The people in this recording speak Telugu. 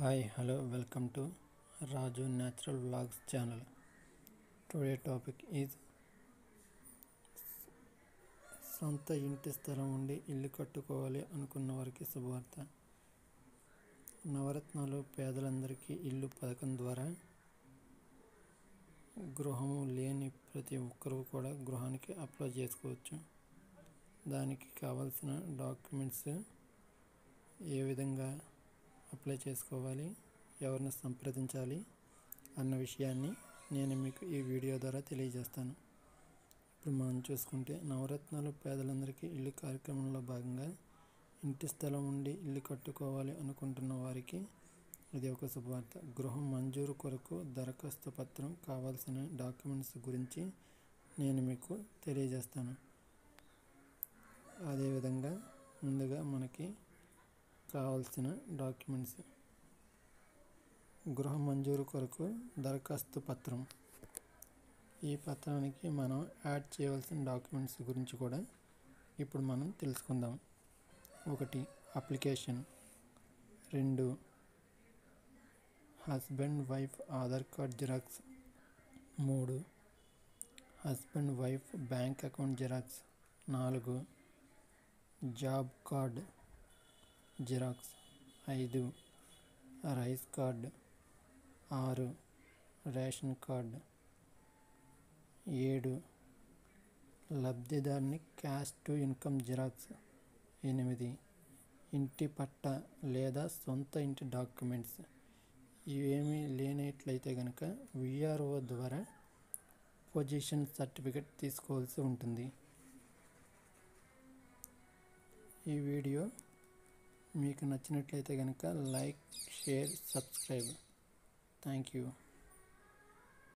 hi hello welcome to Raju natural vlogs channel today topic is సొంత ఇంటి స్థలం ఉండి ఇల్లు కట్టుకోవాలి అనుకున్న వారికి శుభవార్త నవరత్నాలు పేదలందరికీ ఇల్లు పథకం ద్వారా గృహము లేని ప్రతి ఒక్కరూ కూడా గృహానికి అప్లై చేసుకోవచ్చు దానికి కావాల్సిన డాక్యుమెంట్స్ ఏ విధంగా అప్లై చేసుకోవాలి ఎవరిని సంప్రదించాలి అన్న విషయాన్ని నేను మీకు ఈ వీడియో ద్వారా తెలియజేస్తాను ఇప్పుడు మనం చూసుకుంటే నవరత్నాలు పేదలందరికీ ఇల్లు కార్యక్రమంలో భాగంగా ఇంటి స్థలం ఉండి ఇల్లు కట్టుకోవాలి అనుకుంటున్న వారికి ఇది ఒక శుభవార్త గృహం మంజూరు కొరకు దరఖాస్తు పత్రం కావాల్సిన డాక్యుమెంట్స్ గురించి నేను మీకు తెలియజేస్తాను అదేవిధంగా ముందుగా మనకి కావాల్సిన డాక్యుమెంట్స్ గృహ మంజూరు కొరకు దరఖాస్తు పత్రం ఈ పత్రానికి మనం యాడ్ చేయవలసిన డాక్యుమెంట్స్ గురించి కూడా ఇప్పుడు మనం తెలుసుకుందాం ఒకటి అప్లికేషన్ రెండు husband wife Aadhaar card xerox మూడు husband wife bank account xerox నాలుగు జాబ్ కార్డ్ జిరాక్స్ ఐదు రైస్ కార్డ్ ఆరు రేషన్ కార్డ్ ఏడు లబ్ధిదారుని క్యాష్ టు ఇన్కమ్ జిరాక్స్ ఎనిమిది ఇంటి పట్ట లేదా సొంత ఇంటి డాక్యుమెంట్స్ ఇవేమీ లేనట్లయితే కనుక విఆర్ఓ ద్వారా పొజిషన్ సర్టిఫికెట్ తీసుకోవాల్సి ఉంటుంది ఈ వీడియో మీకు నచ్చినట్లయితే కనుక like share subscribe thank you